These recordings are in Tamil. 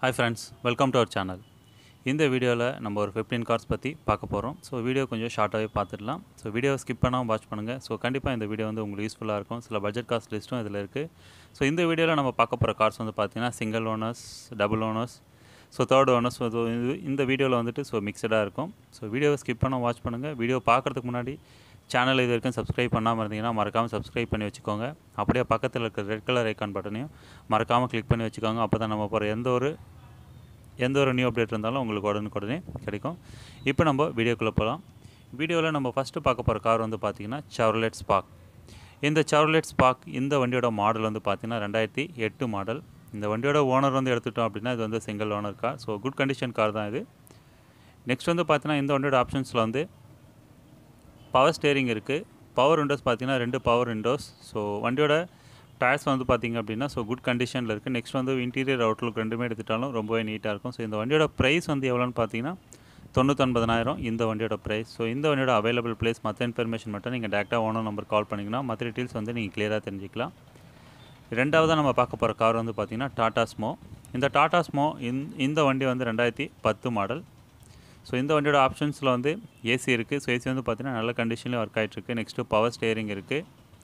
hi friends welcome to our channel இந்த வீடியோவில் நம்ம ஒரு ஃபிஃப்டீன் கார்ஸ் பற்றி பார்க்க போகிறோம் ஸோ வீடியோ கொஞ்சம் ஷார்ட்டாகவே பார்த்துடலாம் ஸோ வீடியோவை ஸ்கிப் பண்ணாமல் வாட்ச் பண்ணுங்கள் ஸோ கண்டிப்பாக இந்த வீடியோ வந்து உங்களுக்கு யூஸ்ஃபுல்லாக இருக்கும் சில பட்ஜெட் காஸ்ட் லிஸ்ட்டும் இதில் இருக்குது ஸோ இந்த வீடியோவில் நம்ம பார்க்க போகிற கார்ஸ் வந்து பார்த்தீங்கன்னா single owners double owners so third owners so இது இந்த வீடியோவில் வந்துட்டு ஸோ மிக்சடாக இருக்கும் ஸோ வீடியோவை ஸ்கிப் பண்ண வாட்ச் பண்ணுங்கள் வீடியோ பார்க்குறதுக்கு முன்னாடி சேனல் இது வரைக்கும் சப்ஸ்கிரைப் பண்ணாமல் இருந்தீங்கன்னா மறக்காமல் சப்ஸ்கிரைப் பண்ணி வச்சுக்கோங்க அப்படியே பக்கத்தில் இருக்கிற ரெட் கலர் ஐக்கான் பட்டனையும் மறக்காமல் கிளிக் பண்ணி வச்சுக்கோங்க அப்போ தான் நம்ம போகிற எந்த ஒரு எந்த ஒரு நியூ அப்டேட் இருந்தாலும் உங்களுக்கு உடனுக்குடனே கிடைக்கும் இப்போ நம்ம வீடியோக்குள்ளே போகலாம் வீடியோவில் நம்ம ஃபஸ்ட்டு பார்க்க போகிற கார் வந்து பார்த்திங்கன்னா சவர்லெட் ஸ்பாக் இந்த சவர்லெட் ஸ்பாக் இந்த வண்டியோட மாடல் வந்து பார்த்திங்கன்னா ரெண்டாயிரத்தி எட்டு மாடல் இந்த வண்டியோட ஓனர் வந்து எடுத்துட்டோம் அப்படின்னா இது வந்து single owner car so good condition car தான் இது நெக்ஸ்ட் வந்து பார்த்தீங்கன்னா இந்த வண்டியோட ஆப்ஷன்ஸில் வந்து பவர் ஸ்டேரிங் இருக்குது பவர் விண்டோஸ் பார்த்தீங்கன்னா ரெண்டு பவர் விண்டோஸ் ஸோ வண்டியோட டயர்ஸ் வந்து பார்த்திங்க அப்படின்னா ஸோ குட் கண்டிஷனில் இருக்குது நெக்ஸ்ட் வந்து இன்டீரியர் அவுட்லுக் ரெண்டுமே எடுத்துட்டாலும் ரொம்பவே நீட்டாக இருக்கும் ஸோ இந்த வண்டியோட ப்ரைஸ் வந்து எவ்வளோன்னு பார்த்தீங்கன்னா தொண்ணூத்தொன்பதாயிரம் இந்த வண்டியோட ப்ரைஸ் ஸோ இந்த வண்டியோட அவைலபிள் ப்ளேஸ் மற்ற இன்ஃபர்மேஷன் மட்டும் நீங்கள் டேரெக்டாக ஓனர் நம்பர் கால் பண்ணிங்கன்னா மற்ற டீட்டெயில்ஸ் வந்து நீங்கள் கிளியராக தெரிஞ்சிக்கலாம் ரெண்டாவதாக நம்ம பார்க்க போகிற கார் வந்து பார்த்திங்கன்னா டாடா ஸ்மோ இந்த டாடா ஸ்மோ இந் இந்த வண்டி வந்து ரெண்டாயிரத்தி பத்து மாடல் ஸோ இந்த வண்டியோட ஆப்ஷன்ஸில் வந்து ஏசி இருக்குது ஸோ ஏசி வந்து பார்த்திங்கன்னா நல்ல கண்டிஷன்லேயும் ஒர்க் ஆகிட்டுருக்கு நெக்ஸ்ட்டு பவர் ஸ்டேரிங் இருக்குது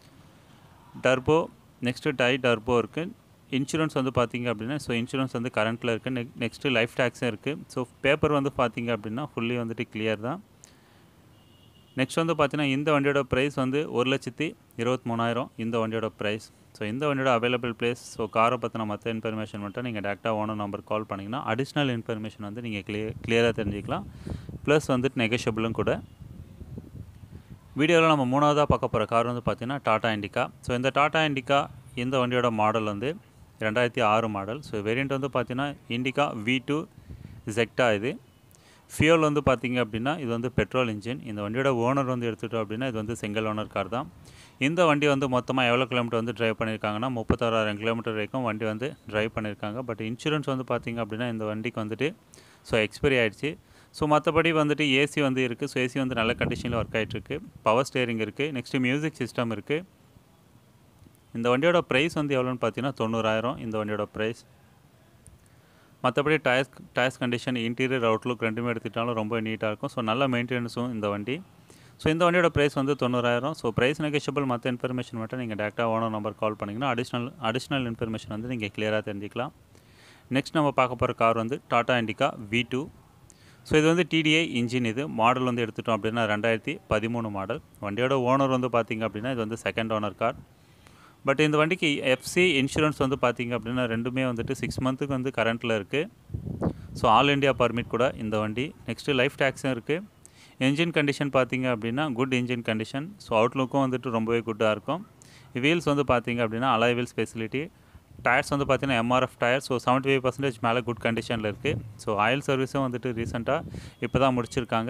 டர்போ நெக்ஸ்ட்டு டை டர்போ இருக்குது இன்சூரன்ஸ் வந்து பார்த்திங்க அப்படின்னா ஸோ இன்சூரன்ஸ் வந்து கரண்ட்டில் இருக்குது நெக் நெக்ஸ்ட்டு லைஃப் டேக்ஸும் இருக்குது ஸோ பேப்பர் வந்து பார்த்திங்க அப்படின்னா ஃபுல்லி வந்துட்டு கிளியர் தான் நெக்ஸ்ட் வந்து பார்த்தீங்கன்னா இந்த வண்டியோட ப்ரைஸ் வந்து ஒரு லட்சத்தி இருபத்தி மூணாயிரம் இந்த வண்டியோட ப்ரைஸ் ஸோ இந்த வண்டியோட அவைலபிள் பிளேஸ் ஸோ காரை பற்றின மற்ற இன்ஃபர்மேஷன் மட்டும் நீங்கள் டேரெக்டாக ஓனர் நம்பர் கால் பண்ணிங்கன்னா அடிஷ்னல் இன்ஃபர்மேஷன் வந்து நீங்கள் கிளியர் கிளியராக தெரிஞ்சுக்கலாம் ப்ளஸ் வந்துட்டு நெகஷியபிளும் கூட வீடியோவில் நம்ம மூணாவதாக பார்க்க போகிற கார் வந்து பார்த்திங்கன்னா டாடா இண்டிகா ஸோ இந்த டாடா இண்டிகா இந்த வண்டியோட மாடல் வந்து ரெண்டாயிரத்தி ஆறு மாடல் ஸோ வேரியண்ட் வந்து பார்த்திங்கன்னா இண்டிகா வி டூ ஜெக்டா இது ஃபியூல் வந்து பார்த்திங்க அப்படின்னா இது வந்து பெட்ரோல் இன்ஜின் இந்த வண்டியோட ஓனர் வந்து எடுத்துட்டோம் அப்படின்னா இது வந்து சிங்கிள் ஓனர் கார் தான் இந்த வண்டி வந்து மொத்தமாக எவ்வளோ கிலோமீட்டர் வந்து ட்ரைவ் பண்ணியிருக்காங்கன்னா முப்பத்தாறாயிரம் கிலோமீட்டர் வரைக்கும் வண்டி வந்து ட்ரைவ் பண்ணியிருக்காங்க பட் இன்சூரன்ஸ் வந்து பார்த்திங்க அப்படின்னா இந்த வண்டிக்கு வந்துட்டு ஸோ எக்ஸ்பைரி ஆகிடுச்சு ஸோ மற்றபடி வந்துட்டு ஏசி வந்து இருக்குது ஸோ ஏசி வந்து நல்ல கண்டிஷனில் ஒர்க் ஆகிட்டுருக்கு பவர் ஸ்டேரிங் இருக்குது நெக்ஸ்ட்டு மியூசிக் சிஸ்டம் இருக்குது இந்த வண்டியோட ப்ரைஸ் வந்து எவ்வளோன்னு பார்த்தீங்கன்னா தொண்ணூறாயிரம் இந்த வண்டியோட ப்ரைஸ் மற்றபடி tyres tyres condition interior outlook ரெண்டுமே எடுத்துட்டாலும் ரொம்ப நீட்டாக இருக்கும் ஸோ நல்ல மெயின்டெனன்ஸும் இந்த வண்டி ஸோ இந்த வண்டியோட ப்ரைஸ் வந்து தொண்ணூறாயிரம் ஸோ ப்ரைஸ் நெகஷியபிள் மற்ற இன்ஃபர்மேஷன் மட்டும் நீங்கள் டேரெக்டாக ஓனர் நம்பர் கால் பண்ணிங்கன்னா அடிஷ்னல் அடிஷ்னல் இன்ஃபர்மேஷன் வந்து நீங்கள் கிளியராக தெரிஞ்சிக்கலாம் நெக்ஸ்ட் நம்ம பார்க்க போகிற கார் வந்து Tata Indica V two so இது வந்து டிடிஐ இன்ஜின் இது மாடல் வந்து எடுத்துட்டோம் அப்படின்னா ரெண்டாயிரத்தி பதிமூணு மாடல் வண்டியோட ஓனர் வந்து பார்த்திங்க அப்படின்னா இது வந்து செகண்ட் ஓனர் கார் பட் இந்த வண்டிக்கு எஃப்சி இன்சூரன்ஸ் வந்து பார்த்திங்க அப்படின்னா ரெண்டுமே வந்துட்டு சிக்ஸ் மந்த்துக்கு வந்து கரண்ட்டில் இருக்குது ஸோ ஆல் இண்டியா பர்மிட் கூட இந்த வண்டி நெக்ஸ்ட்டு லைஃப் டேக்ஸும் இருக்குது என்ஜின் கண்டிஷன் பார்த்திங்க அப்படின்னா குட் இன்ஜின் கண்டிஷன் ஸோ அவுட்லுக்கும் வந்துட்டு ரொம்பவே குட்டாக இருக்கும் வீல்ஸ் வந்து பார்த்திங்க அப்படின்னா அலாய் வீல்ஸ் ஃபெசிலிட்டி டயர்ஸ் வந்து பார்த்திங்கன்னா MRF tyre so seventy five percentage மேலே குட் கண்டிஷனில் இருக்குது ஸோ ஆயில் சர்வீஸும் வந்துட்டு ரீசெண்டாக இப்போ தான் முடிச்சிருக்காங்க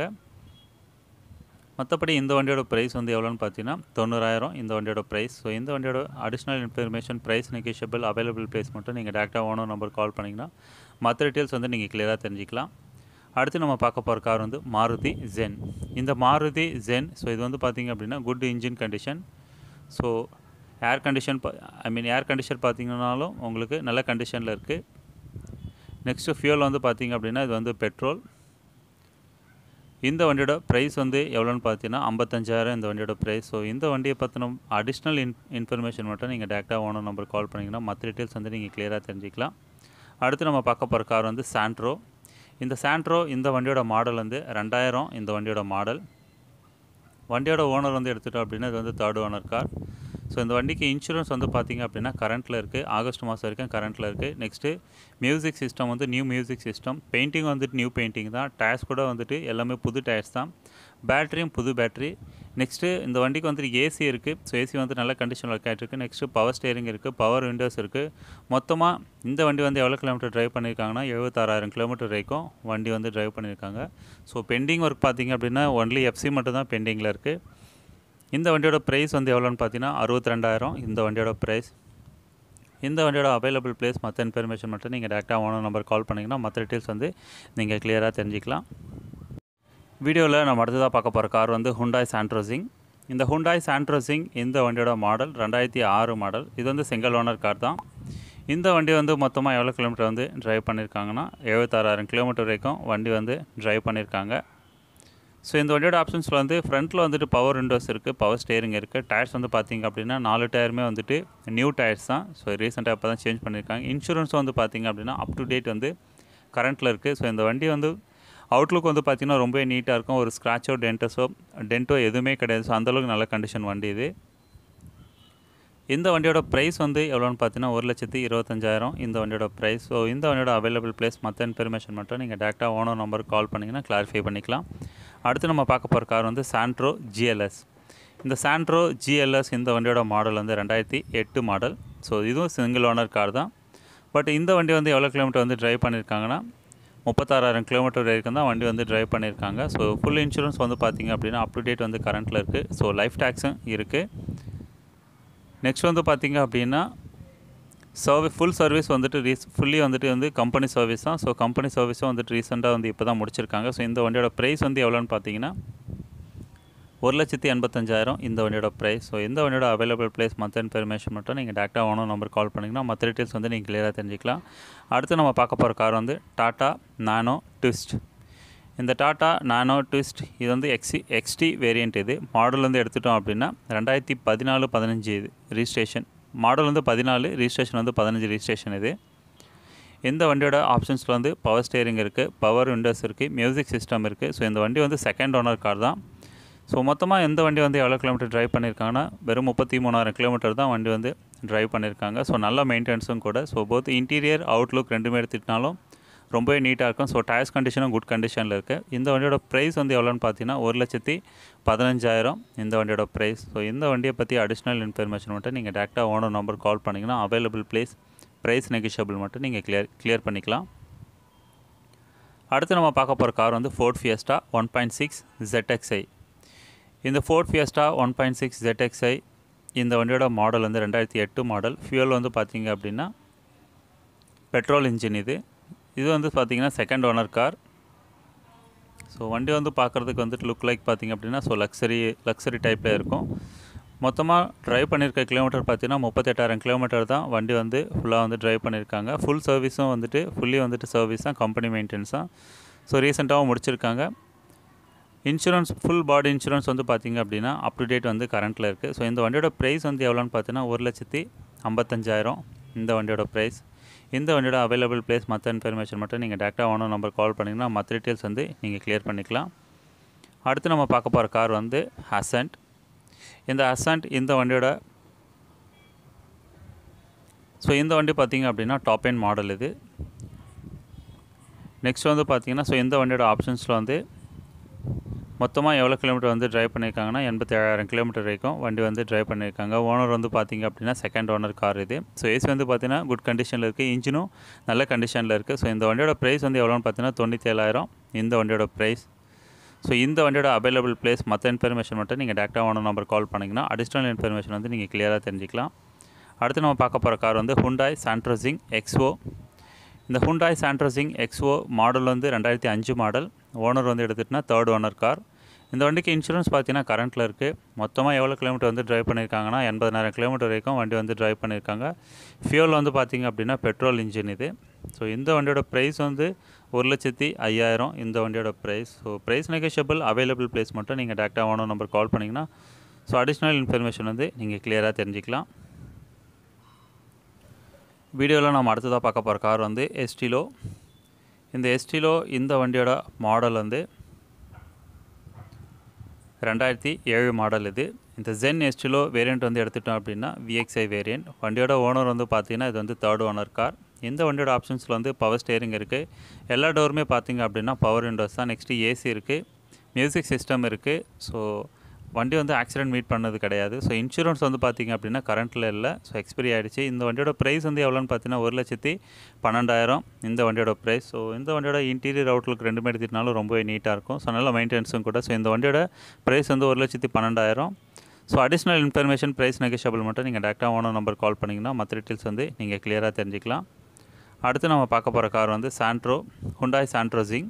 மற்றபடி இந்த வண்டியோட ப்ரைஸ் வந்து எவ்வளோன்னு பார்த்தீங்கன்னா தொண்ணூறாயிரம் இந்த வண்டியோட ப்ரைஸ் ஸோ இந்த வண்டியோட additional information price negotiable available price மட்டும் நீங்கள் டேரெக்டாக ஓனர் நம்பர் கால் பண்ணிங்கன்னா மற்ற டீட்டெயில்ஸ் வந்து நீங்கள் கிளியராக தெரிஞ்சிக்கலாம் அடுத்து நம்ம பார்க்க போகிற கார் வந்து மாருதி ஜென் இந்த மாருதி ஜென் ஸோ இது வந்து பார்த்திங்க அப்படின்னா good engine condition so air condition I mean air condition பார்த்திங்கனாலும் உங்களுக்கு நல்ல கண்டிஷனில் இருக்குது நெக்ஸ்ட்டு ஃபியூல் வந்து பார்த்திங்க அப்படின்னா இது வந்து பெட்ரோல் இந்த வண்டியோட ப்ரைஸ் வந்து எவ்வளோன்னு பார்த்தீங்கன்னா ஐம்பத்தஞ்சாயிரம் இந்த வண்டியோட ப்ரைஸ் ஸோ இந்த வண்டியை பற்றின அடிஷ்னல் இன் இன்ஃபர்மேஷன் மட்டும் நீங்கள் டேரெக்டாக ஓனர் நம்பர் கால் பண்ணிங்கன்னா மற்ற டீட்டெயில்ஸ் வந்து நீங்கள் கிளியராக தெரிஞ்சிக்கலாம் அடுத்து நம்ம பார்க்க போகிற கார் வந்து சாண்ட்ரோ இந்த சாண்ட்ரோ இந்த வண்டியோட மாடல் வந்து ரெண்டாயிரம் இந்த வண்டியோட மாடல் வண்டியோட ஓனர் வந்து எடுத்துட்டோம் அப்படின்னா இது வந்து தேர்ட் ஓனர் கார் ஸோ இந்த வண்டிக்கு இன்சூரன்ஸ் வந்து பார்த்திங்க அப்படின்னா கரண்ட்டில் இருக்குது ஆகஸ்ட் மாதம் வரைக்கும் கரண்ட்டில் இருக்குது நெக்ஸ்ட்டு மியூசிக் சிஸ்டம் வந்து நியூ மியூசிக் சிஸ்டம் பெயிண்டிங் வந்துட்டு நியூ பெயிண்டிங் தான் டயர்ஸ் கூட வந்துட்டு எல்லாமே புது டயர்ஸ் தான் பேட்டரியும் புது பேட்டரி நெக்ஸ்ட்டு இந்த வண்டிக்கு வந்துட்டு ஏசி இருக்குது ஸோ ஏசி வந்து நல்ல கண்டிஷனில் ஒர்க் ஆகிட்டு நெக்ஸ்ட்டு பவர் ஸ்டேரிங் இருக்குது பவர் விண்டோஸ் இருக்குது மொத்தமாக இந்த வண்டி வந்து எவ்வளோ கிலோமீட்டர் ட்ரைவ் பண்ணியிருக்காங்கன்னா எழுபத்தாறாயிரம் கிலோமீட்டர் வரைக்கும் வண்டி வந்து ட்ரைவ் பண்ணியிருக்காங்க ஸோ பெண்டிங் ஒர்க் பார்த்திங்க அப்படின்னா ஒன்லி எஃப்சி மட்டும் தான் பெண்டிங்கில் இருக்குது இந்த வண்டியோட ப்ரைஸ் வந்து எவ்வளோன்னு பார்த்தீங்கன்னா அறுபத்தி ரெண்டாயிரம் இந்த வண்டியோட ப்ரைஸ் இந்த வண்டியோட அவைலபிள் பிளேஸ் மற்ற இன்ஃபர்மேஷன் மட்டும் நீங்கள் டேரெக்டாக ஓனர் நம்பர் கால் பண்ணிங்கன்னா மற்ற டீட்டெயில்ஸ் வந்து நீங்கள் கிளியராக தெரிஞ்சிக்கலாம் வீடியோவில் நம்ம அடுத்ததாக பார்க்க போகிற கார் வந்து ஹுண்டாய் சாண்ட்ரோசிங் இந்த ஹுண்டாய் சாண்ட்ரோசிங் இந்த வண்டியோட மாடல் ரெண்டாயிரத்தி ஆறு மாடல் இது வந்து சிங்கிள் ஓனர் கார் தான் இந்த வண்டி வந்து மொத்தமாக எவ்வளோ கிலோமீட்டர் வந்து டிரைவ் பண்ணியிருக்காங்கன்னா எழுபத்தாறாயிரம் கிலோமீட்டர் வரைக்கும் வண்டி வந்து டிரைவ் பண்ணியிருக்காங்க ஸோ இந்த வண்டியோட ஆப்ஷன்ஸில் வந்து ஃப்ரண்ட்டில் வந்துட்டு பவர் விண்டோஸ் இருக்குது பவர் ஸ்டேரிங் இருக்குது டயர்ஸ் வந்து பார்த்திங்க அப்படின்னா நாலு டயருமே வந்துட்டு நியூ டயர்ஸ் தான் ஸோ ரீசெண்டாக இப்போ தான் சேஞ்ச் பண்ணியிருக்காங்க இன்சூரன்ஸ் வந்து பார்த்திங்க அப்படின்னா அப் டு டேட் வந்து கரண்ட்டில் இருக்குது ஸோ இந்த வண்டி வந்து அவுட்லுக் வந்து பார்த்திங்கன்னா ரொம்பவே நீட்டாக இருக்கும் ஒரு ஸ்க்ராச்சோ டென்டஸோ டென்ட்டோ எதுவுமே கிடையாது ஸோ அந்தளவுக்கு நல்ல கண்டிஷன் வண்டி இது இந்த வண்டியோட ப்ரைஸ் வந்து எவ்வளோன்னு பார்த்தீங்கன்னா ஒரு லட்சத்தி இருபத்தஞ்சாயிரம் இந்த வண்டியோட ப்ரைஸ் ஸோ இந்த வண்டியோட அவைலபிள் ப்ளேஸ் மற்ற இன்ஃபர்மேஷன் மட்டும் நீங்கள் டேரெக்டாக ஓனர் நம்பருக்கு கால் பண்ணிங்கன்னா கிளாரிஃபை பண்ணிக்கலாம் அடுத்து நம்ம பார்க்க போகிற கார் வந்து சாண்ட்ரோ ஜிஎல்எஸ் இந்த சாண்ட்ரோ ஜிஎல்எஸ் இந்த வண்டியோட மாடல் வந்து ரெண்டாயிரத்தி எட்டு மாடல் ஸோ இதுவும் சிங்கிள் ஓனர் கார் தான் பட் இந்த வண்டி வந்து எவ்வளோ கிலோமீட்டர் வந்து டிரைவ் பண்ணியிருக்காங்கன்னா முப்பத்தாறாயிரம் கிலோமீட்டர் வரைக்கும் தான் வண்டி வந்து டிரைவ் பண்ணியிருக்காங்க ஸோ ஃபுல் இன்சூரன்ஸ் வந்து பார்த்திங்க அப்படின்னா அப் டு டேட் வந்து கரண்ட்டில் இருக்குது ஸோ லைஃப் டேக்ஸும் இருக்குது நெக்ஸ்ட் வந்து பார்த்திங்க அப்படின்னா சர்வி ஃபுல் சர்வீஸ் வந்துட்டு ரீஸ் ஃபுல்லி வந்துட்டு வந்து கம்பெனி சர்வீஸ் தான் ஸோ கம்பெனி சர்வீஸும் வந்துட்டு ரீசெண்டாக வந்து இப்போ தான் முடிச்சிருக்காங்க ஸோ இந்த வண்டியோட ப்ரைஸ் வந்து எவ்வளோன்னு பார்த்தீங்கன்னா ஒரு லட்சத்தி எண்பத்தஞ்சாயிரம் இந்த வண்டியோட ப்ரைஸ் ஸோ இந்த வண்டியோட அவைலபிள் ப்ளேஸ் மற்ற இன்ஃபர்மேஷன் மட்டும் நீங்கள் டேரெக்டாக ஓனர் நம்பர் கால் பண்ணிங்கன்னா மற்ற டீட்டெயில்ஸ் வந்து நீங்கள் கிளியராக தெரிஞ்சிக்கலாம் அடுத்து நம்ம பார்க்க போகிற கார் வந்து டாட்டா நானோ ட்விஸ்ட் இந்த டாட்டா நானோ ட்விஸ்ட் இது வந்து எக்ஸி எக்ஸ்டி வேரியண்ட் இது மாடல் வந்து எடுத்துட்டோம் அப்படின்னா ரெண்டாயிரத்தி பதினாலு பதினஞ்சு இது ரிஜிஸ்ட்ரேஷன் மாடல் வந்து பதினாலு ரிஜிஸ்ட்ரேஷன் வந்து பதினஞ்சு ரிஜிஸ்ட்ரேஷன் இது இந்த வண்டியோட ஆப்ஷன்ஸில் வந்து பவர் ஸ்டேரிங் இருக்குது பவர் விண்டோஸ் இருக்குது மியூசிக் சிஸ்டம் இருக்குது ஸோ இந்த வண்டி வந்து செகண்ட் ஓனர் கார் தான் ஸோ மொத்தமாக எந்த வண்டி வந்து எவ்வளோ கிலோமீட்டர் ட்ரைவ் பண்ணியிருக்காங்கன்னா வெறும் முப்பத்தி மூணாயிரம் கிலோமீட்டர் தான் வண்டி வந்து ட்ரைவ் பண்ணியிருக்காங்க ஸோ நல்ல மெயின்டெனன்ஸும் கூட ஸோ போத் இன்டீரியர் அவுட்லுக் ரெண்டுமே எடுத்துக்கிட்டாலும் ரொம்பவே நீட்டாக இருக்கும் ஸோ டயர்ஸ் கண்டிஷனும் குட் கண்டிஷனில் இருக்குது இந்த வண்டியோட ப்ரைஸ் வந்து எவ்வளோன்னு பார்த்தீங்கன்னா ஒரு லட்சத்தி பதினஞ்சாயிரம் இந்த வண்டியோட ப்ரைஸ் ஸோ இந்த வண்டியை பற்றி அடிஷ்னல் இன்ஃபர்மேஷன் மட்டும் நீங்கள் டேரெக்டாக ஓனர் நம்பர் கால் பண்ணிங்கன்னா அவைலபிள் ப்ளேஸ் ப்ரைஸ் நெகிஷியபிள் மட்டும் நீங்கள் கிளியர் கிளியர் பண்ணிக்கலாம் அடுத்து நம்ம பார்க்க போகிற கார் வந்து Ford Fiesta one point six ZXi இந்த Ford Fiesta one point six ZXi இந்த வண்டியோட மாடல் வந்து ரெண்டாயிரத்தி எட்டு மாடல் ஃபியூல் வந்து பார்த்தீங்க அப்படின்னா பெட்ரோல் இன்ஜின் இது இது வந்து பார்த்தீங்கன்னா செகண்ட் ஓனர் கார் ஸோ வண்டி வந்து பார்க்குறதுக்கு வந்துட்டு லுக் லைக் பார்த்தீங்க அப்படின்னா ஸோ லக்ஸரி லக்ஸரி டைப்பில் இருக்கும் மொத்தமாக ட்ரைவ் பண்ணியிருக்க கிலோமீட்டர் பார்த்தீங்கன்னா முப்பத்தெட்டாயிரம் கிலோமீட்டர் தான் வண்டி வந்து ஃபுல்லாக வந்து ட்ரைவ் பண்ணியிருக்காங்க ஃபுல் சர்வீஸும் வந்துட்டு ஃபுல்லி வந்துட்டு சர்வீஸ் தான் கம்பெனி மெயின்டெனன்ஸ் தான் ஸோ ரீசெண்டாகவும் முடிச்சிருக்காங்க இன்சூரன்ஸ் ஃபுல் பாடி இன்சூரன்ஸ் வந்து பார்த்திங்க அப்படின்னா அப் டு டேட் வந்து கரண்ட்டில் இருக்குது ஸோ இந்த வண்டியோட ப்ரைஸ் வந்து எவ்வளோன்னு பார்த்தீங்கன்னா ஒரு லட்சத்தி ஐம்பத்தஞ்சாயிரம் இந்த வண்டியோட ப்ரைஸ் இந்த வண்டியோட அவைலபிள் ப்ளேஸ் மற்ற இன்ஃபர்மேஷன் மட்டும் நீங்கள் டேரெக்டாக ஓனர் நம்பர் கால் பண்ணிங்கன்னா மற்ற டீட்டெயில்ஸ் வந்து நீங்கள் கிளியர் பண்ணிக்கலாம் அடுத்து நம்ம பார்க்க போகிற கார் வந்து ஹசண்ட் இந்த ஹசண்ட் இந்த வண்டியோட ஸோ இந்த வண்டி பார்த்தீங்க அப்படின்னா டாப் எண்ட் மாடல் இது நெக்ஸ்ட் வந்து பார்த்தீங்கன்னா ஸோ இந்த வண்டியோட ஆப்ஷன்ஸில் வந்து மொத்தமாக எவ்வளோ கிலோமீட்டர் வந்து ட்ரைவ் பண்ணியிருக்காங்கன்னா எண்பத்தி ஏழாயிரம் கிலோமீட்டர் வரைக்கும் வண்டி வந்து ட்ரைவ் பண்ணியிருக்காங்க ஓனர் வந்து பார்த்திங்க அப்படின்னா செகண்ட் ஓனர் கார் இது ஸோ ஏசி வந்து பார்த்தீங்கன்னா குட் கண்டிஷனில் இருக்குது இன்ஜினும் நல்ல கண்டிஷனில் இருக்குது ஸோ இந்த வண்டியோட ப்ரைஸ் வந்து எவ்வளோன்னு பார்த்தீங்கன்னா தொண்ணூற்றி ஏழாயிரம் இந்த வண்டியோட ப்ரைஸ் ஸோ இந்த வண்டியோட அவைலபிள் பிளேஸ் மற்ற இன்ஃபர்மேஷன் மட்டும் நீங்கள் டேரெக்டாக ஓனர் நம்பர் கால் பண்ணிங்கன்னா அடிஷ்னல் இன்ஃபர்மேஷன் வந்து நீங்கள் கிளியராக தெரிஞ்சிக்கலாம் அடுத்து நம்ம பார்க்க போகிற கார் வந்து ஹுண்டாய் சாண்ட்ரோசிங் எக்ஸ்ஓ இந்த ஹுண்டாய் சாண்ட்ரோசிங் எக்ஸ்ஓ மாடல் வந்து ரெண்டாயிரத்தி அஞ்சு மாடல் ஓனர் வந்து எடுத்துகிட்டுனா தேர்ட் ஓனர் கார் இந்த வண்டிக்கு இன்சூரன்ஸ் பார்த்தீங்கன்னா கரண்ட்டில் இருக்குது மொத்தமாக எவ்வளோ கிலோமீட்டர் வந்து ட்ரைவ் பண்ணியிருக்காங்கன்னா எண்பதாயிரம் கிலோமீட்டர் வரைக்கும் வண்டி வந்து ட்ரைவ் பண்ணியிருக்காங்க ஃபியூல் வந்து பார்த்திங்க அப்படின்னா பெட்ரோல் இன்ஜின் இது ஸோ இந்த வண்டியோட ப்ரைஸ் வந்து ஒரு லட்சத்தி ஐயாயிரம் இந்த வண்டியோட price so price negotiable available place மட்டும் நீங்கள் டேரெக்டாக ஓனர் நம்பர் கால் பண்ணிங்கன்னா ஸோ அடிஷ்னல் இன்ஃபர்மேஷன் வந்து நீங்கள் கிளியராக தெரிஞ்சுக்கலாம் வீடியோவில் நம்ம அடுத்ததாக பார்க்க போகிற கார் வந்து எஸ்டிலோ இந்த எஸ்டிலோ இந்த வண்டியோட மாடல் வந்து ரெண்டாயிரத்தி ஏழு மாடல் இது இந்த ஜென் எஸ்டிலோ வேரியண்ட் வந்து எடுத்துட்டோம் அப்படின்னா விஎக்ஸ்ஐ வேரியண்ட் வண்டியோட ஓனர் வந்து பார்த்தீங்கன்னா இது வந்து தேர்ட் ஓனர் கார் இந்த வண்டியோட ஆப்ஷன்ஸில் வந்து பவர் ஸ்டேரிங் இருக்குது எல்லா டோருமே பார்த்தீங்க அப்படின்னா பவர் விண்டோஸ் தான் நெக்ஸ்ட்டு ஏசி இருக்குது மியூசிக் சிஸ்டம் இருக்குது ஸோ வண்டி வந்து ஆக்சிடென்ட் மீட் பண்ணது கிடையாது ஸோ இன்சூரன்ஸ் வந்து பார்த்திங்க அப்படின்னா கரண்ட்டில் இல்லை ஸோ எக்ஸ்பைரி ஆகிடுச்சு இந்த வண்டியோட ப்ரைஸ் வந்து எவ்வளோன்னு பார்த்தீங்கன்னா ஒரு லட்சத்தி பன்னெண்டாயிரம் இந்த வண்டியோட ப்ரைஸ் ஸோ இந்த வண்டியோட இன்டீரியர் அவுட்லுக் ரெண்டுமே எடுத்துட்டாலும் ரொம்பவே நீட்டாக இருக்கும் ஸோ நல்ல மெயின்டெனன்ஸும் கூட ஸோ இந்த வண்டியோட ப்ரைஸ் வந்து ஒரு லட்சத்தி பன்னெண்டாயிரம் so additional information price negotiable மட்டும் நீங்கள் டேரெக்டாக ஓனர் நம்பர் கால் பண்ணிங்கன்னா மற்ற டீட்டெயில்ஸ் வந்து நீங்கள் கிளியராக தெரிஞ்சுக்கலாம் அடுத்து நம்ம பார்க்க போகிற கார் வந்து சாண்ட்ரோ ஹுண்டாய் சாண்ட்ரோசிங்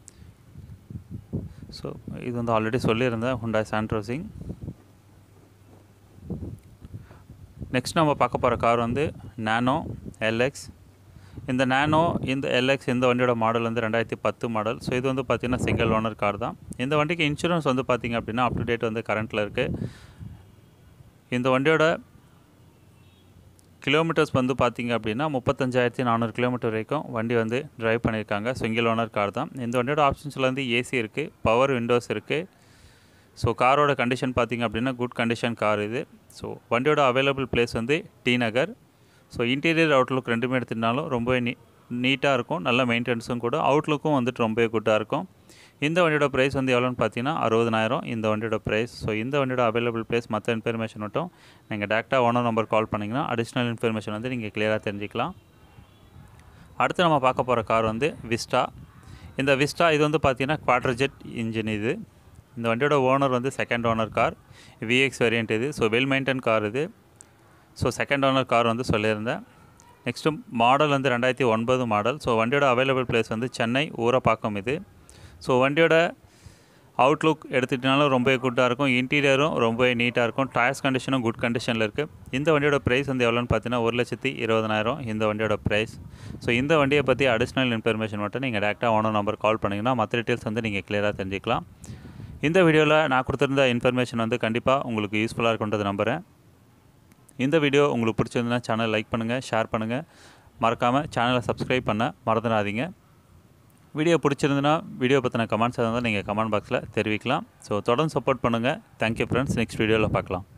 ஸோ இது வந்து ஆல்ரெடி சொல்லியிருந்தேன் ஹுண்டாய் சாண்ட்ரோசிங் நெக்ஸ்ட் நம்ம பார்க்க போகிற கார் வந்து நானோ எல்எக்ஸ் இந்த நேனோ இந்த எல்எக்ஸ் இந்த வண்டியோட மாடல் வந்து ரெண்டாயிரத்தி பத்து மாடல் ஸோ இது வந்து பார்த்திங்கன்னா சிங்கிள் ஓனர் கார் தான் இந்த வண்டிக்கு இன்சூரன்ஸ் வந்து பார்த்திங்க அப்படின்னா அப் டு டேட் வந்து கரண்ட்டில் இருக்குது இந்த வண்டியோட கிலோமீட்டர்ஸ் வந்து பார்த்திங்க அப்படின்னா முப்பத்தஞ்சாயிரத்தி நானூறு கிலோமீட்டர் வரைக்கும் வண்டி வந்து டிரைவ் பண்ணியிருக்காங்க சிங்கிள் ஓனர் கார் தான் இந்த வண்டியோட ஆப்ஷன்ஸில் வந்து ஏசி இருக்குது பவர் விண்டோஸ் இருக்குது ஸோ காரோட கண்டிஷன் பார்த்திங்க அப்படின்னா குட் கண்டிஷன் கார் இது ஸோ வண்டியோட அவைலபிள் பிளேஸ் வந்து T Nagar so interior outlook ரெண்டுமே எடுத்துட்டாலும் ரொம்பவே நீ நீட்டாக இருக்கும் நல்ல மெயின்டெனன்ஸும் கூட அவுட்லுக்கும் வந்துட்டு ரொம்பவே குட்டாக இருக்கும் இந்த வண்டியோட ப்ரைஸ் வந்து எவ்வளோன்னு பார்த்தீங்கன்னா அறுபதனாயிரம் இந்த வண்டியோட ப்ரைஸ் ஸோ இந்த வண்டியோட அவைலபிள் ப்ரைஸ் மற்ற இன்ஃபர்மேஷன் மட்டும் நீங்கள் டேரெக்டாக ஓனர் நம்பர் கால் பண்ணிங்கன்னா அடிஷ்னல் இன்ஃபர்மேஷன் வந்து நீங்கள் கிளியராக தெரிஞ்சுக்கலாம் அடுத்து நம்ம பார்க்க போகிற கார் வந்து விஸ்டா இந்த விஸ்டா இது வந்து பார்த்தீங்கன்னா குவாட்ரஜெட் இன்ஜின் இது இந்த வண்டியோட ஓனர் வந்து second owner car VX variant இது ஸோ வெல் மெயின்டைன் கார் இது ஸோ செகண்ட் ஓனர் கார் வந்து சொல்லியிருந்தேன் நெக்ஸ்ட்டு மாடல் வந்து ரெண்டாயிரத்தி ஒன்பது மாடல் ஸோ வண்டியோட அவைலபிள் பிளேஸ் வந்து சென்னை ஊரப்பாக்கம் இது ஸோ வண்டியோட அவுட்லுக் எடுத்துக்கிட்டனாலும் ரொம்பவே குட்டாக இருக்கும் இன்டீரியரும் ரொம்பவே நீட்டாக இருக்கும் டயர்ஸ் கண்டிஷனும் குட் கண்டிஷனில் இருக்குது இந்த வண்டியோட ப்ரைஸ் வந்து எவ்வளோன்னு பார்த்தீங்கன்னா ஒரு லட்சத்தி இருபதனாயிரம் இந்த வண்டியோட ப்ரைஸ் ஸோ இந்த வண்டியை பற்றி அடிஷ்னல் இன்ஃபர்மேஷன் மட்டும் நீங்கள் டேரெக்டாக ஓனர் நம்பர் கால் பண்ணிங்கன்னா மற்ற டீட்டெயில்ஸ் வந்து நீங்கள் கிளியராக தெரிஞ்சுக்கலாம் இந்த வீடியோவில் நான் கொடுத்துருந்த இன்ஃபர்மேஷன் வந்து கண்டிப்பாக உங்களுக்கு யூஸ்ஃபுல்லாக இருக்குன்றது நம்புகிறேன் இந்த வீடியோ உங்களுக்கு பிடிச்சிருந்ததுன்னா சேனல் லைக் பண்ணுங்கள் ஷேர் பண்ணுங்கள் மறக்காமல் சேனலை சப்ஸ்கிரைப் பண்ண மறந்துடாதீங்க வீடியோ பிடிச்சிருந்துன்னா வீடியோ பற்றின கமெண்ட்ஸ் இருந்தால் நீங்கள் கமெண்ட் பாக்ஸில் தெரிவிக்கலாம் ஸோ தொடர்ந்து சப்போர்ட் பண்ணுங்கள் தேங்க்யூ ஃப்ரெண்ட்ஸ் நெக்ஸ்ட் வீடியோவில் பார்க்கலாம்